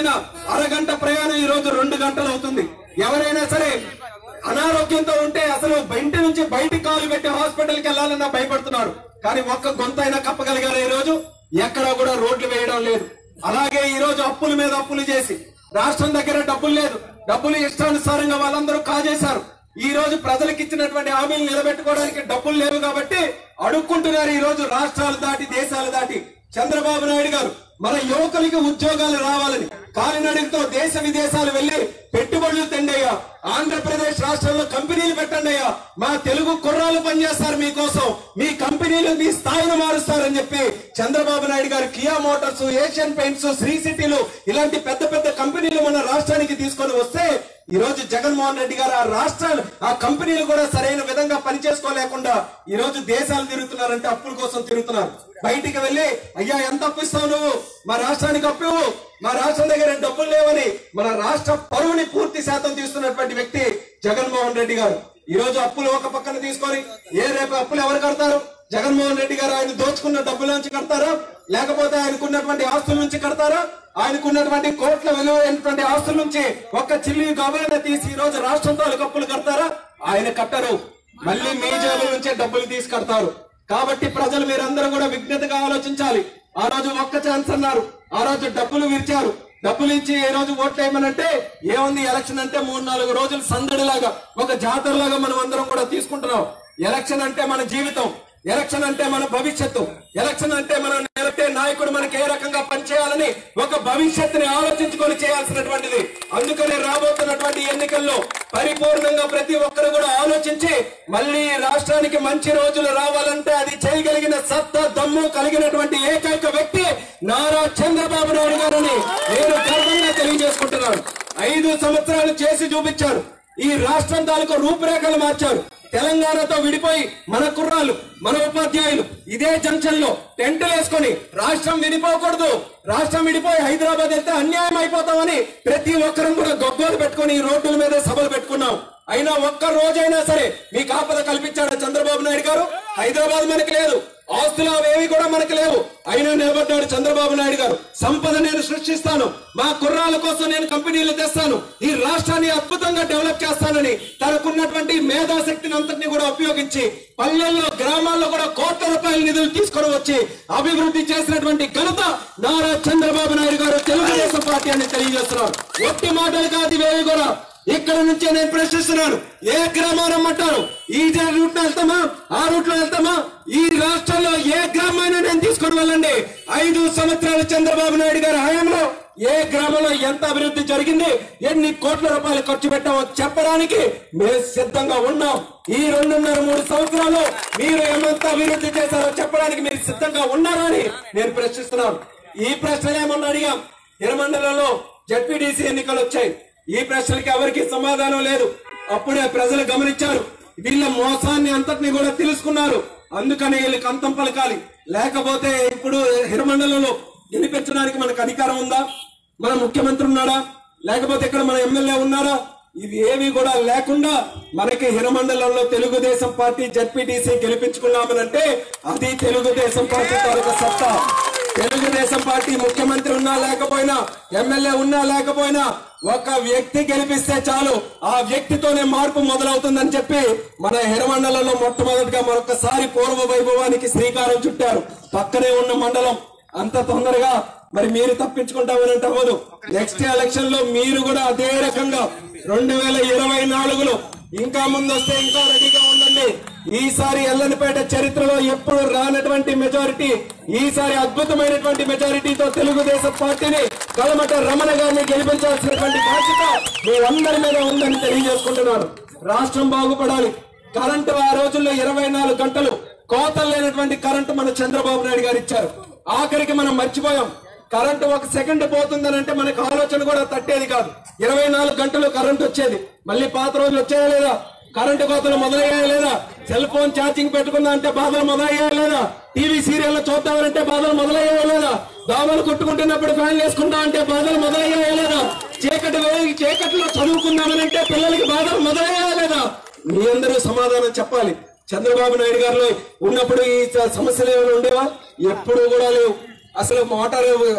విధంగా అరగంట ప్రయాణం ఈ రోజు రెండు గంటలు అవుతుంది ఎవరైనా సరే అనారోగ్యంతో ఉంటే అసలు ఇంటి నుంచి బయటికి కాలు పెట్టి హాస్పిటల్కి వెళ్ళాలన్నా భయపడుతున్నారు కానీ ఒక్క గొంతైనా కప్పగలిగారు ఈ రోజు ఎక్కడా కూడా రోడ్లు వేయడం లేదు అలాగే ఈ రోజు అప్పుల మీద అప్పులు చేసి రాష్ట్రం దగ్గర డబ్బులు లేదు డబ్బులు ఇష్టానుసారంగా వాళ్ళందరూ కాజేశారు ఈ రోజు ప్రజలకు ఇచ్చినటువంటి హామీలు నిలబెట్టుకోవడానికి డబ్బులు లేవు కాబట్టి అడుక్కుంటున్నారు ఈ రోజు రాష్ట్రాలు దాటి దేశాలు దాటి చంద్రబాబు నాయుడు గారు మన యువకులకి ఉద్యోగాలు రావాలని కాలినడకతో దేశ విదేశాలు వెళ్లి పెట్టుబడులు తెండయ్యా ఆంధ్రప్రదేశ్ రాష్ట్రంలో కంపెనీలు పెట్టండి అయ్యా మా తెలుగు కుర్రాలు పనిచేస్తారు మీకోసం మీ కంపెనీలు మీ స్థాయిని మారుస్తారని చెప్పి Chandrababu Naidu garu Kia Motors Asian Paints Sri సిటీలు ఇలాంటి పెద్ద పెద్ద కంపెనీలు మన రాష్ట్రానికి తీసుకొని వస్తే ఈ రోజు జగన్మోహన్ రెడ్డి గారు ఆ రాష్ట్రాలు ఆ కంపెనీలు కూడా సరైన విధంగా పనిచేసుకోలేకుండా ఈ రోజు దేశాలు తిరుగుతున్నారంటే అప్పుల కోసం తిరుగుతున్నారు బయటికి వెళ్ళి అయ్యా ఎంత అప్పు ఇస్తావు నువ్వు మా రాష్ట్రానికి అప్పు ఇవ్వు. మా రాష్ట్రం దగ్గర డబ్బులు లేవని మన రాష్ట్ర పరువుని పూర్తి శాతం తీస్తున్నటువంటి వ్యక్తి జగన్మోహన్ రెడ్డి గారు ఈ రోజు అప్పులు ఒక పక్కన తీసుకొని ఏ రేపు అప్పులు ఎవరు కడతారు జగన్మోహన్ రెడ్డి గారు ఆయన దోచుకున్న డబ్బుల నుంచి కడతారా లేకపోతే ఆయనకున్నటువంటి ఆస్తుల నుంచి కడతారా ఆయనకున్నటువంటి కోట్ల విలువైనటువంటి ఆస్తుల నుంచి ఒక్క చిల్లి గవర్న తీసి ఈ రోజు రాష్ట్రం తాలూకు అప్పులు కడతారా ఆయన కట్టరు మళ్ళీ మీ జేబుల నుంచే డబ్బులు తీసి కడతారు కాబట్టి ప్రజలు మీరందరూ కూడా విజ్ఞతగా ఆలోచించాలి ఆ రోజు ఒక్క ఛాన్స్ అన్నారు ఆ రోజు డబ్బులు విరిచారు డబ్బులు ఇచ్చి ఏ రోజు ఓట్లు వేయమనంటే ఏముంది ఎలక్షన్ అంటే మూడు నాలుగు రోజులు సందడిలాగా ఒక జాతరలాగా మనం అందరం కూడా తీసుకుంటున్నాం ఎలక్షన్ అంటే మన జీవితం ఎలక్షన్ అంటే మన భవిష్యత్తు ఎలక్షన్ అంటే మనం నిలబెట్టే నాయకుడు మనకి ఏ రకంగా పనిచేయాలని ఒక భవిష్యత్తుని ఆలోచించుకొని చేయాల్సినటువంటిది అందుకనే రాబోతున్నటువంటి ఎన్నికల్లో పరిపూర్ణంగా ప్రతి ఒక్కరు కూడా ఆలోచించి మళ్ళీ ఈ రాష్ట్రానికి మంచి రోజులు రావాలంటే అది చేయగలిగిన సత్తా దమ్ము కలిగినటువంటి ఏకైక వ్యక్తి నారా చంద్రబాబు నాయుడు గారని నేను గర్వంగా తెలియజేసుకుంటున్నాను ఐదు సంవత్సరాలు చేసి చూపించారు ఈ రాష్ట్రం తాలూకు రూపురేఖలు మార్చారు తెలంగాణతో విడిపోయి మన కుర్రాళ్ళు మన ఉపాధ్యాయులు ఇదే జంక్షన్ లో టెంట్లు వేసుకొని రాష్ట్రం విడిపోకూడదు రాష్ట్రం విడిపోయి హైదరాబాద్ వెళ్తే అన్యాయం అయిపోతామని ప్రతి ఒక్కరం కూడా గొప్పలు పెట్టుకొని ఈ రోడ్డుల మీద సభలు పెట్టుకున్నాం అయినా ఒక్క రోజైనా సరే మీకు ఆపద కల్పించాడు చంద్రబాబు నాయుడు గారు హైదరాబాద్ మనకి లేదు ఆస్తులు అవేవి కూడా మనకి లేవు అయినా నిలబడ్డాడు చంద్రబాబు నాయుడు గారు సంపద నేను సృష్టిస్తాను మా కుర్రాల కోసం నేను కంపెనీలు తెస్తాను ఈ రాష్ట్రాన్ని అద్భుతంగా డెవలప్ చేస్తానని తనకున్నటువంటి మేధాశక్తిని అంతటిని కూడా ఉపయోగించి పల్లెల్లో గ్రామాల్లో కూడా కోట్ల రూపాయల నిధులు తీసుకొని వచ్చి అభివృద్ధి చేసినటువంటి ఘనత నారా చంద్రబాబు నాయుడు గారు తెలుగుదేశం పార్టీ అని తెలియజేస్తున్నారు ఒట్టి మాటలు కాదు ఇవేవి కూడా ఇక్కడ నుంచే నేను ప్రశ్నిస్తున్నాను ఏ గ్రామం రమ్మంటారు ఈ రూట్ లో వెళ్తామా ఆ రూట్ లో వెళ్తామా ఈ రాష్ట్రంలో ఏ గ్రామాన్ని నేను తీసుకొని వెళ్ళండి ఐదు సంవత్సరాలు చంద్రబాబు నాయుడు గారి హయాంలో ఏ గ్రామంలో ఎంత అభివృద్ధి జరిగింది ఎన్ని కోట్ల రూపాయలు ఖర్చు పెట్టామో చెప్పడానికి మేము సిద్ధంగా ఉన్నాం ఈ రెండున్నర మూడు సంవత్సరాలు మీరు ఏమంత అభివృద్ధి చేశారో చెప్పడానికి మీరు సిద్ధంగా ఉన్నారా అని నేను ప్రశ్నిస్తున్నాను ఈ ప్రశ్న ఏమన్నా అడిగాం ఇరమండలంలో జడ్పీటీసీ ఎన్నికలు వచ్చాయి ఈ ప్రశ్నలకి ఎవరికి సమాధానం లేదు అప్పుడే ప్రజలు గమనించారు వీళ్ళ మోసాన్ని అంతటిని కూడా తెలుసుకున్నారు అందుకని వీళ్ళకి అంతం పలకాలి లేకపోతే ఇప్పుడు హిరమండలంలో గెలిపించడానికి మనకు అధికారం ఉందా మన ముఖ్యమంత్రి ఉన్నాడా లేకపోతే ఇక్కడ మన ఎమ్మెల్యే ఉన్నారా ఇవి ఏవి కూడా లేకుండా మనకి హిరమండలంలో తెలుగుదేశం పార్టీ జడ్పీటీసీ గెలిపించుకున్నామనంటే అది తెలుగుదేశం పార్టీ తాలూకా సత్తా తెలుగుదేశం పార్టీ ముఖ్యమంత్రి ఉన్నా లేకపోయినా ఎమ్మెల్యే ఉన్నా లేకపోయినా ఒక వ్యక్తి గెలిపిస్తే చాలు ఆ వ్యక్తితోనే మార్పు మొదలవుతుందని చెప్పి మన హిరమండలంలో మొట్టమొదటిగా మరొకసారి పూర్వ వైభవానికి శ్రీకారం చుట్టారు పక్కనే ఉన్న మండలం అంత తొందరగా మరి మీరు తప్పించుకుంటామని అవ్వదు నెక్స్ట్ ఎలక్షన్ లో మీరు కూడా అదే రకంగా రెండు వేల ఇరవై నాలుగులో ఇంకా ముందు వస్తే ఇంకా రెడీగా ఉండండి ఈసారి ఎల్లనిపేట చరిత్రలో ఎప్పుడు రానటువంటి మెజారిటీ ఈసారి అద్భుతమైనటువంటి మెజారిటీతో తెలుగుదేశం పార్టీని కలమట రమణ గారిని గెలిపించాల్సినటువంటి బాధ్యత మీ అందరి మీద ఉందని తెలియజేసుకుంటున్నాను రాష్ట్రం బాగుపడాలి కరెంటు ఆ రోజుల్లో ఇరవై నాలుగు గంటలు కోతలు లేనటువంటి కరెంటు మన చంద్రబాబు నాయుడు గారు ఇచ్చారు ఆఖరికి మనం మర్చిపోయాం కరెంటు ఒక సెకండ్ పోతుందని అంటే మనకు ఆలోచన కూడా తట్టేది కాదు ఇరవై నాలుగు గంటలు కరెంట్ వచ్చేది మళ్ళీ పాత రోజులు వచ్చాయా లేదా కరెంటు కోతలు మొదలయ్యాయా లేదా సెల్ ఫోన్ ఛార్జింగ్ పెట్టుకుందా అంటే బాధలు మొదలయ్యాయా లేదా టీవీ సీరియల్ చూద్దామంటే బాధలు మొదలయ్యాయా లేదా దోమలు కుట్టుకుంటున్నప్పుడు ఫ్యాన్ వేసుకుందాం అంటే బాధలు మొదలయ్యాయా లేదా చీకటి వేయి చీకటిలో చదువుకుందామనంటే పిల్లలకి బాధలు మొదలయ్యాయా లేదా మీ అందరూ సమాధానం చెప్పాలి చంద్రబాబు నాయుడు గారిలో ఉన్నప్పుడు ఈ స- సమస్యలు ఏమైనా ఉండేవా ఎప్పుడు కూడా లేవు అసలు మోటార్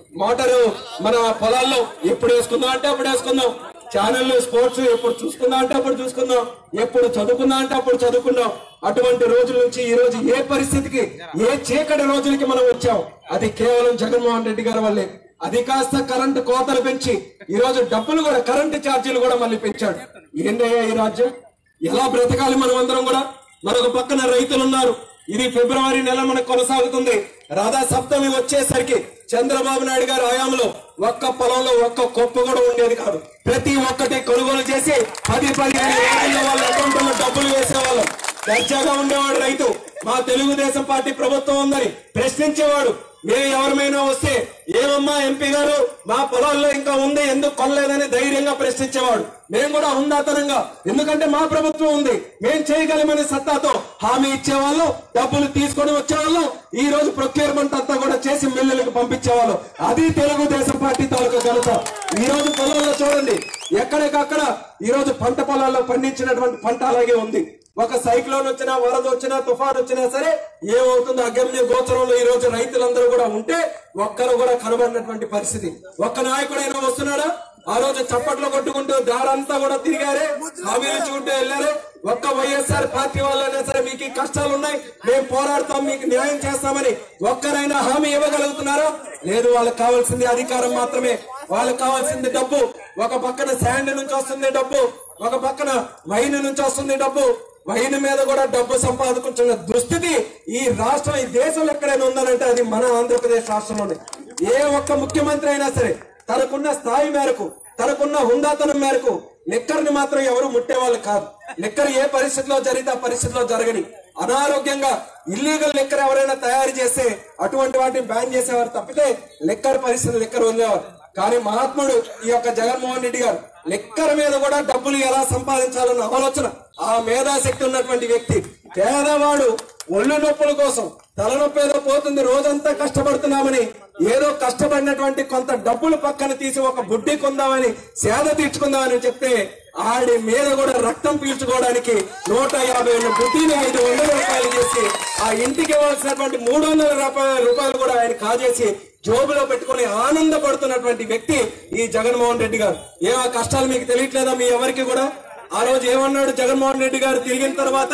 మోటారు మన పొలాల్లో ఎప్పుడు వేసుకుందాం అంటే అప్పుడు వేసుకుందాం ఛానళ్ళు స్పోర్ట్స్ ఎప్పుడు చూసుకుందాం అంటే అప్పుడు చూసుకుందాం ఎప్పుడు చదువుకుందాం అంటే అప్పుడు చదువుకుందాం అటువంటి రోజుల నుంచి ఈ రోజు ఏ పరిస్థితికి ఏ చీకటి రోజులకి మనం వచ్చాం అది కేవలం జగన్మోహన్ రెడ్డి గారి వల్లే అది కాస్త కరెంటు కోతలు పెంచి ఈ రోజు డబ్బులు కూడా కరెంటు ఛార్జీలు కూడా మళ్ళీ పెంచాడు ఏందయ్యా ఈ రాజ్యం ఎలా బ్రతకాలి మనం అందరం కూడా మరొక పక్కన రైతులు ఉన్నారు ఇది ఫిబ్రవరి నెల మనకు కొనసాగుతుంది రాధా సప్తమి వచ్చేసరికి చంద్రబాబు నాయుడు గారి హయాంలో ఒక్క పొలంలో ఒక్క కొప్ప కూడా ఉండేది కాదు ప్రతి ఒక్కటి కొనుగోలు చేసి పది పదిహేను రోజుల్లో వాళ్ళ అకౌంట్ లో డబ్బులు వేసేవాళ్ళం దర్జాగా ఉండేవాడు రైతు మా తెలుగుదేశం పార్టీ ప్రభుత్వం ఉందని ప్రశ్నించేవాడు మేము ఎవరిమైనా వస్తే ఏమమ్మా ఎంపీ గారు మా పొలాల్లో ఇంకా ఉంది ఎందుకు కొనలేదని ధైర్యంగా ప్రశ్నించేవాడు మేము కూడా హుందాతనంగా ఎందుకంటే మా ప్రభుత్వం ఉంది మేము చేయగలమనే సత్తాతో హామీ ఇచ్చేవాళ్ళం డబ్బులు తీసుకొని వచ్చేవాళ్ళం ఈ రోజు ప్రొక్యూర్మెంట్ అంతా కూడా చేసి మిల్లులకు పంపించేవాళ్ళం అది తెలుగుదేశం పార్టీ తాలూకా ఘనత ఈ రోజు పొలాల్లో చూడండి ఎక్కడికక్కడ ఈ రోజు పంట పొలాల్లో పండించినటువంటి పంట అలాగే ఉంది ఒక సైక్లోన్ వచ్చినా వరద వచ్చినా తుఫాన్ వచ్చినా సరే ఏమవుతుందో అగమ్య గోచరంలో ఈ రోజు రైతులందరూ కూడా ఉంటే ఒక్కరు కూడా కనబడినటువంటి పరిస్థితి ఒక్క నాయకుడైనా వస్తున్నాడా ఆ రోజు చప్పట్లు కొట్టుకుంటూ దారంతా కూడా తిరిగారే హామీలు ఇచ్చుకుంటూ వెళ్ళారే ఒక్క వైఎస్ఆర్ పార్టీ వాళ్ళైనా సరే మీకు ఈ కష్టాలు ఉన్నాయి మేము పోరాడతాం మీకు న్యాయం చేస్తామని ఒక్కరైనా హామీ ఇవ్వగలుగుతున్నారా లేదు వాళ్ళకి కావాల్సింది అధికారం మాత్రమే వాళ్ళకి కావాల్సింది డబ్బు ఒక పక్కన శాండ్ నుంచి వస్తుంది డబ్బు ఒక పక్కన వైన్ నుంచి వస్తుంది డబ్బు వైన్ మీద కూడా డబ్బు సంపాదించుకున్న దుస్థితి ఈ రాష్ట్రం ఈ దేశంలో ఎక్కడైనా ఉందనంటే అది మన ఆంధ్రప్రదేశ్ రాష్ట్రంలోనే ఏ ఒక్క ముఖ్యమంత్రి అయినా సరే తనకున్న స్థాయి మేరకు తనకున్న హుందాతనం మేరకు లిక్కర్ని మాత్రం ఎవరు ముట్టేవాళ్ళు కాదు లిక్కర్ ఏ పరిస్థితిలో జరిగితే ఆ పరిస్థితిలో జరగని అనారోగ్యంగా ఇల్లీగల్ లిక్కర్ ఎవరైనా తయారు చేస్తే అటువంటి వాటిని బ్యాన్ చేసేవారు తప్పితే లిక్కర్ పరిస్థితి లిక్కర్ వదిలేవారు కానీ మహాత్ముడు ఈ యొక్క జగన్మోహన్ రెడ్డి గారు లెక్కల మీద కూడా డబ్బులు ఎలా సంపాదించాలన్న ఆలోచన ఆ మేధాశక్తి ఉన్నటువంటి వ్యక్తి పేదవాడు ఒళ్ళు నొప్పుల కోసం తలనొప్పి ఏదో పోతుంది రోజంతా కష్టపడుతున్నామని ఏదో కష్టపడినటువంటి కొంత డబ్బులు పక్కన తీసి ఒక బుడ్డి కొందామని సేద తీర్చుకుందామని చెప్తే ఆడి మీద కూడా రక్తం పీల్చుకోవడానికి నూట యాభై ఉన్న బుడ్డిని ఐదు వందల రూపాయలు చేసి ఆ ఇంటికి ఇవ్వాల్సినటువంటి మూడు వందల రూపాయల రూపాయలు కూడా ఆయన కాజేసి జోబులో పెట్టుకుని ఆనందపడుతున్నటువంటి వ్యక్తి ఈ జగన్మోహన్ రెడ్డి గారు ఏమో కష్టాలు మీకు తెలియట్లేదా మీ ఎవరికి కూడా ఆ రోజు ఏమన్నాడు జగన్మోహన్ రెడ్డి గారు తిరిగిన తర్వాత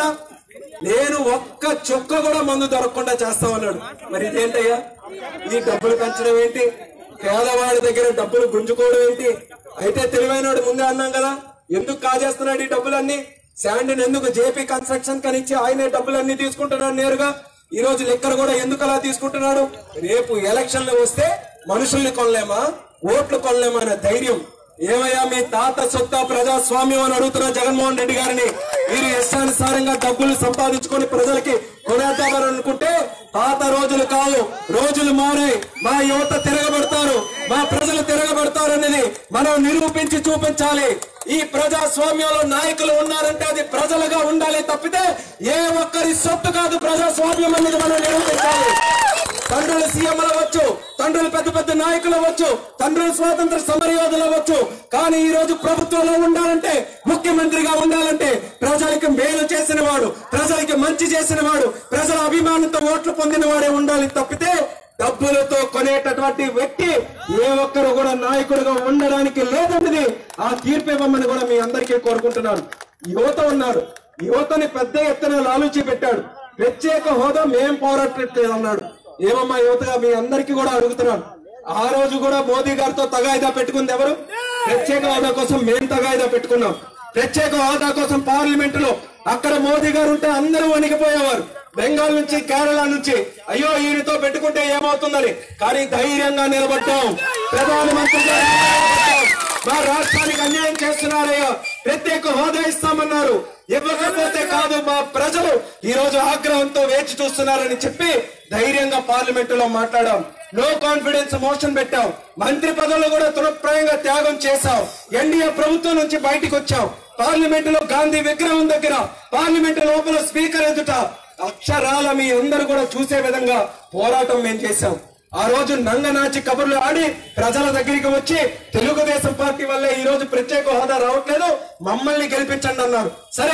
నేను ఒక్క చుక్క కూడా మందు దొరకకుండా చేస్తామన్నాడు మరి ఇదేంటయ్యా ఈ డబ్బులు పెంచడం ఏంటి పేదవాడి దగ్గర డబ్బులు గుంజుకోవడం ఏంటి అయితే తెలివైనవాడు ముందే అన్నాం కదా ఎందుకు కాజేస్తున్నాడు ఈ డబ్బులన్నీ శాండ్ ఎందుకు జేపీ కన్స్ట్రక్షన్ కనిచ్చి ఆయనే డబ్బులన్నీ తీసుకుంటున్నాడు నేరుగా ఈ రోజు లెక్కలు కూడా ఎందుకు అలా తీసుకుంటున్నాడు రేపు ఎలక్షన్లు వస్తే మనుషుల్ని కొనలేమా ఓట్లు కొనలేమా అనే ధైర్యం ఏమయ్యా మీ తాత సొత్త ప్రజాస్వామ్యం అని అడుగుతున్న జగన్మోహన్ రెడ్డి గారిని మీరు ఇష్టానుసారంగా డబ్బులు సంపాదించుకొని ప్రజలకి కొనేద్దామని అనుకుంటే పాత రోజులు కావు రోజులు మారాయి మా యువత తిరగబడతారు మా ప్రజలు తిరగబడతారు అనేది మనం నిరూపించి చూపించాలి ఈ ప్రజాస్వామ్యంలో నాయకులు ఉన్నారంటే అది ప్రజలుగా ఉండాలి తప్పితే ఏ ఒక్కరి సొత్తు కాదు ప్రజాస్వామ్యం అనేది మనం నిరూపించాలి తండ్రులు సీఎంలు అవ్వచ్చు తండ్రులు పెద్ద పెద్ద నాయకులు అవ్వచ్చు తండ్రులు స్వాతంత్ర సమరయోధులు అవ్వచ్చు కానీ ఈ రోజు ప్రభుత్వంలో ఉండాలంటే ముఖ్యమంత్రిగా ఉండాలంటే ప్రజలకు మేలు చేసిన వాడు ప్రజలకి మంచి చేసిన వాడు ప్రజల అభిమానంతో ఓట్లు పొందిన వాడే ఉండాలి తప్పితే డబ్బులతో కొనేటటువంటి వ్యక్తి ఏ ఒక్కరు కూడా నాయకుడిగా ఉండడానికి లేదన్నది ఆ తీర్పు ఇవ్వమని కూడా మీ అందరికీ కోరుకుంటున్నాను యువత ఉన్నారు యువతని పెద్ద ఎత్తున లాలూచి పెట్టాడు ప్రత్యేక హోదా మేం పోరాటట్లేదు అన్నాడు ఏమమ్మా యువతగా మీ అందరికీ కూడా అడుగుతున్నాను ఆ రోజు కూడా మోదీ గారితో తగాయిదా పెట్టుకుంది ఎవరు ప్రత్యేక హోదా కోసం మేం తగాయిదా పెట్టుకున్నాం ప్రత్యేక హోదా కోసం పార్లమెంట్ లో అక్కడ మోదీ గారు ఉంటే అందరూ వణికిపోయేవారు బెంగాల్ నుంచి కేరళ నుంచి అయ్యో ఈయనతో పెట్టుకుంటే ఏమవుతుందని కానీ ధైర్యంగా నిలబడ్డాం ప్రధానమంత్రి గారు నిలబడ్డాం. మా రాష్ట్రానికి అన్యాయం చేస్తున్నారయ్యా ప్రత్యేక హోదా ఇస్తామన్నారు ఇవ్వకపోతే కాదు మా ప్రజలు ఈ రోజు ఆగ్రహంతో వేచి చూస్తున్నారని చెప్పి ధైర్యంగా పార్లమెంట్ లో మాట్లాడాం నో కాన్ఫిడెన్స్ మోషన్ పెట్టాం మంత్రి పదవులు కూడా తృప్రాయంగా త్యాగం చేశాం ఎన్డీఏ ప్రభుత్వం నుంచి బయటికి వచ్చాం పార్లమెంట్ లో గాంధీ విగ్రహం దగ్గర పార్లమెంట్ లోపల స్పీకర్ ఎదుట అక్షరాల మీ అందరూ కూడా చూసే విధంగా పోరాటం మేము చేశాం ఆ రోజు నంగనాచి కబుర్లు ఆడి ప్రజల దగ్గరికి వచ్చి తెలుగుదేశం పార్టీ వల్లే ఈ రోజు ప్రత్యేక హోదా రావట్లేదు మమ్మల్ని గెలిపించండి అన్నారు సరే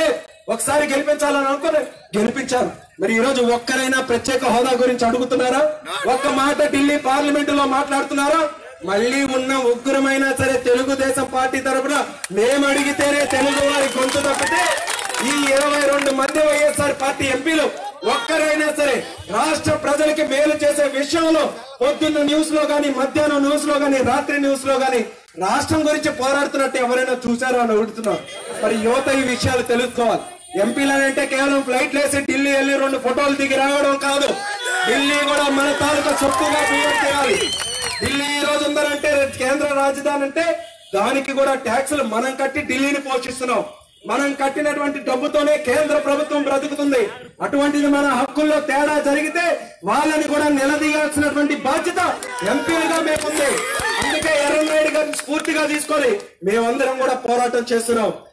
ఒకసారి గెలిపించాలని అనుకుని గెలిపించారు మరి ఈ రోజు ఒక్కరైనా ప్రత్యేక హోదా గురించి అడుగుతున్నారా ఒక్క మాట ఢిల్లీ పార్లమెంట్ లో మాట్లాడుతున్నారా మళ్ళీ ఉన్న ఉగ్రమైనా సరే తెలుగుదేశం పార్టీ తరఫున మేము అడిగితేనే తెలుగు వారి గొంతు తప్పితే ఈ ఇరవై రెండు మంది వైఎస్ఆర్ పార్టీ ఎంపీలు ఒక్కరైనా సరే రాష్ట్ర ప్రజలకి మేలు చేసే విషయంలో పొద్దున్న న్యూస్ లో గాని మధ్యాహ్నం న్యూస్ లో గాని రాత్రి న్యూస్ లో గాని రాష్ట్రం గురించి పోరాడుతున్నట్టు ఎవరైనా చూసారో అని అడుగుతున్నారు మరి యువత ఈ విషయాలు తెలుసుకోవాలి ఎంపీలనంటే కేవలం ఫ్లైట్ లేసి ఢిల్లీ వెళ్ళి రెండు ఫోటోలు దిగి రావడం కాదు ఢిల్లీ కూడా మన తాలూకా సొత్తుగా బియ్యం చేయాలి ఢిల్లీ ఈ రోజు ఉందనంటే కేంద్ర రాజధాని అంటే దానికి కూడా ట్యాక్సులు మనం కట్టి ఢిల్లీని పోషిస్తున్నాం మనం కట్టినటువంటి డబ్బుతోనే కేంద్ర ప్రభుత్వం బ్రతుకుతుంది అటువంటిది మన హక్కుల్లో తేడా జరిగితే వాళ్ళని కూడా నిలదీయాల్సినటువంటి బాధ్యత ఎంపీలుగా మేముంది అందుకే ఎర్రనాయుడు గారిని స్ఫూర్తిగా తీసుకొని మేమందరం కూడా పోరాటం చేస్తున్నాం